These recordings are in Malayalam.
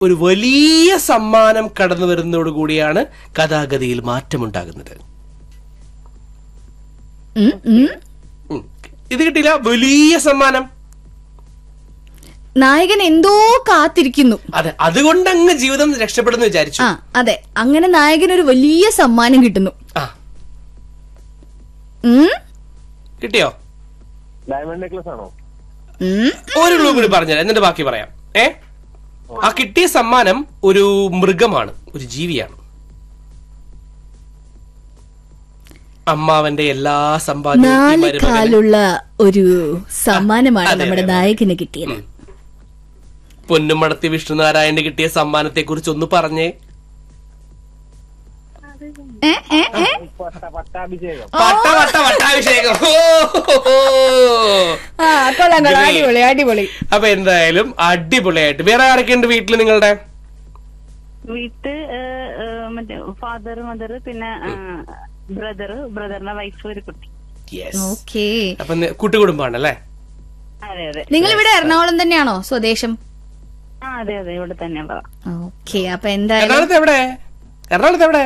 ഒരു വലിയ സമ്മാനം കടന്നു വരുന്നതോടുകൂടിയാണ് കഥാഗതിയിൽ മാറ്റമുണ്ടാകുന്നത് ഉം, ഉം. ഉം. ഇത് കിട്ടിയില്ല വലിയ സമ്മാനം നായകൻ എന്തോ കാത്തിരിക്കുന്നു അതെ അതുകൊണ്ട് അങ്ങ് ജീവിതം രക്ഷപ്പെടുന്നു വിചാരിച്ചു ആ അതെ അങ്ങനെ നായകൻ ഒരു വലിയ സമ്മാനം കിട്ടുന്നു ആ ഉം, കിട്ടിയോ ഡയമണ്ട് നെക്ലസ് ആണോ ഉം. ഒരു ക്ലൂ കൂടി പറഞ്ഞുതരാം എന്നിട്ട് ബാക്കി പറയാം ഏ ആ കിട്ടിയ സമ്മാനം ഒരു മൃഗമാണ് ഒരു ജീവിയാണ് അമ്മാവന്റെ എല്ലാ സമ്പാദ്യവും ഈ നാല് മരുമകന് കാലുള്ള ഒരു സമ്മാനമാണ് അതെ, നമ്മുടെ അതെ. നായകന് കിട്ടിയത് പൊന്നും മടത്തി വിഷ്ണുനാരായണന് കിട്ടിയ സമ്മാനത്തെ കുറിച്ച് ഒന്ന് പറഞ്ഞേ ഏ, ഏ, ഏ? പട്ട പട്ടാഭിഷേകം വട്ട വട്ട വട്ടാഭിഷേകം ഓ, ഹോ, ഹോ. ആ കൊള്ളാം കൊള്ളാം അടിപൊളി അടിപൊളി അപ്പൊ എന്തായാലും അടിപൊളിയായിട്ട് വേറെ ആരൊക്കെയുണ്ട് വീട്ടില് നിങ്ങളുടെ വീട്ട് ഏഹ്, ഏഹ്, മറ്റേ ഫാദർ മദർ പിന്നെ ബ്രദർ ബ്രദറിന്റെ വൈഫ് ഒരു കുട്ടി യെസ് ഓക്കേ അപ്പൊ നി- കൂട്ടുകുടുംബാണ് അല്ലേ അതെ അതെ നിങ്ങൾ ഇവിടെ എറണാകുളം തന്നെയാണോ സ്വദേശം ആ അതെ അതെ ഇവിടെ തന്നെയുള്ളതാ ഓക്കെ അപ്പൊ എന്തായാലും എറണാകുളത്ത് എവിടെ എറണാകുളത്ത് എവിടെ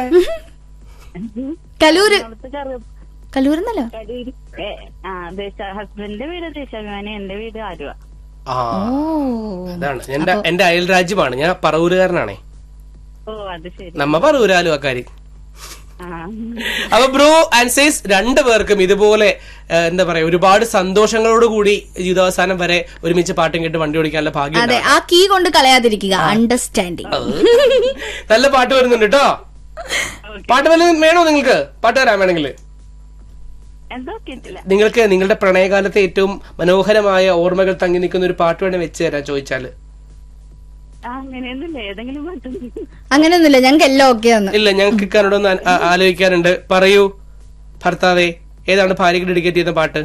കലൂര് അവിടുത്തെ ചെറു കലൂരെന്നല്ലോ കടൂര് ഏ, ആ ദേശ ഹസ്ബൻഡിന്റെ വീട് ദേശാഭിമാനി എന്റെ വീട് ആലുവ ആ ഓ അതാണ് എന്റെ എന്റെ അയൽ രാജ്യമാണ് ഞാൻ പറവൂരുകാരനാണേ ഓ അത് ശരി നമ്മ പറവൂരാലു അക്കാരി ആ അപ്പൊ ബ്രോ ആൻസേഴ്സ് രണ്ടു പേർക്കും ഇതുപോലെ ഏ, എന്താ പറയാ ഒരുപാട് സന്തോഷങ്ങളോട് കൂടി ജീവിതാവസാനം വരെ ഒരുമിച്ച് പാട്ടും കേട്ട് വണ്ടി ഓടിക്കാനുള്ള ഭാഗ്യം അതെ ഉണ്ടാവട്ടെ. ആ കീ കൊണ്ട് കളയാതിരിക്കുക അണ്ടർസ്റ്റാൻഡിങ് നല്ല പാട്ട് വരുന്നുണ്ട് കേട്ടോ പാട്ട് വല്ലതും വേണോ നിങ്ങൾക്ക് പാട്ട് തരാൻ വേണമെങ്കിൽ എന്തോ കേട്ടില്ല നിങ്ങൾക്ക് നിങ്ങളുടെ പ്രണയകാലത്തെ ഏറ്റവും മനോഹരമായ ഓർമ്മകൾ തങ്ങി നിൽക്കുന്ന ഒരു പാട്ട് വേണേ വെച്ച് തരാൻ ചോദിച്ചാല് ആ അങ്ങനെയൊന്നുമില്ല ഏതെങ്കിലും പാട്ട് അങ്ങനെയൊന്നുമില്ല ഞങ്ങൾക്ക് എല്ലാം ഓക്കെ ആണ് ഇല്ല ഞങ്ങൾക്ക് ഇക്കാരോടൊന്ന് ആ- ആ- ആലോചിക്കാനുണ്ട് പറയൂ ഭർത്താവേ ഏതാണ് ഭാര്യയ്ക്ക് ഡെഡിക്കേറ്റ് ചെയ്യുന്ന പാട്ട്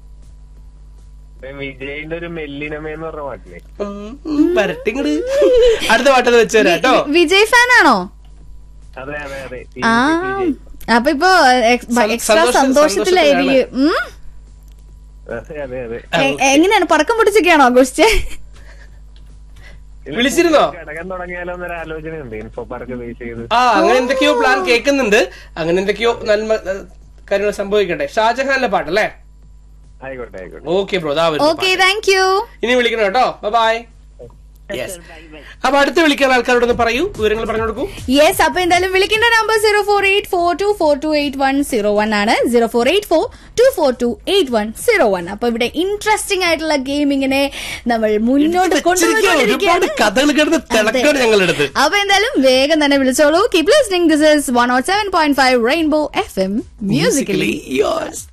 വിജയിന്റെ ഒരു മെല്ലിനമേന്ന് പറഞ്ഞ പാട്ടില്ലേ വരട്ടിങ്ങട് അടുത്ത പാട്ടത് വെച്ച് തരാം കേട്ടോ വിജയ് ഫാൻ ആണോ അതെ അതെ അതെ ആ വിജയ്. അപ്പൊ ഇപ്പൊ സ- എക്സ്ട്രാ സന്തോഷ- സന്തോഷത്തിലായിരിക്കും ഉം? അതെ അതെ അതെ എ- എങ്ങനെയാണ് പടക്കം പൊട്ടിച്ചൊക്കെയാണോ ആഘോഷിച്ചേ വിളിച്ചിരുന്നോ? ഘടകം തുടങ്ങിയാലോ എന്നൊരു ആലോചനയുണ്ട് ഇൻഫോ പാർക്ക് ബേസ് ചെയ്ത് ആ അങ്ങനെ എന്തൊക്കെയോ പ്ലാൻ കേൾക്കുന്നുണ്ട് അങ്ങനെ എന്തൊക്കെയോ നന്മ ഏ, കാര്യങ്ങൾ സംഭവിക്കട്ടെ ഷാജഹാന്റെ പാട്ടല്ലേ ആയിക്കോട്ടെ ആയിക്കോട്ടെ ഓക്കെ ബ്രോ ദാ വരുന്നു ഓക്കെ പാട്ട്. താങ്ക് യു ഇനി വിളിക്കണം കേട്ടോ ബൈ യെസ് അപ്പൊ അടുത്ത് വിളിക്കാൻ ആൾക്കാരോടൊന്ന് പറയൂ വിവരങ്ങൾ പറഞ്ഞു കൊടുക്കൂ യെസ് അപ്പൊ എന്തായാലും വിളിക്കേണ്ട number zero four eight four two four two eight one zero one ആണ് zero four eight four two four two eight one zero one അപ്പൊ ഇവിടെ ഇൻട്രസ്റ്റിംഗ് ആയിട്ടുള്ള ഗെയിമിങ്ങിനെ നമ്മൾ മുന്നോട്ട് വെച്ചിരിക്കുകയാണ്. ഒരുപാട് കൊണ്ടുപോയിക്കൊണ്ടിരിക്കുകയാണ് കഥകൾ കിടന്ന് തിളക്കാണ് ഞങ്ങളുടെ അടുത്ത് അപ്പൊ എന്തായാലും വേഗം തന്നെ വിളിച്ചോളൂ keep listening this is one ought seven point five rainbow F M musically yours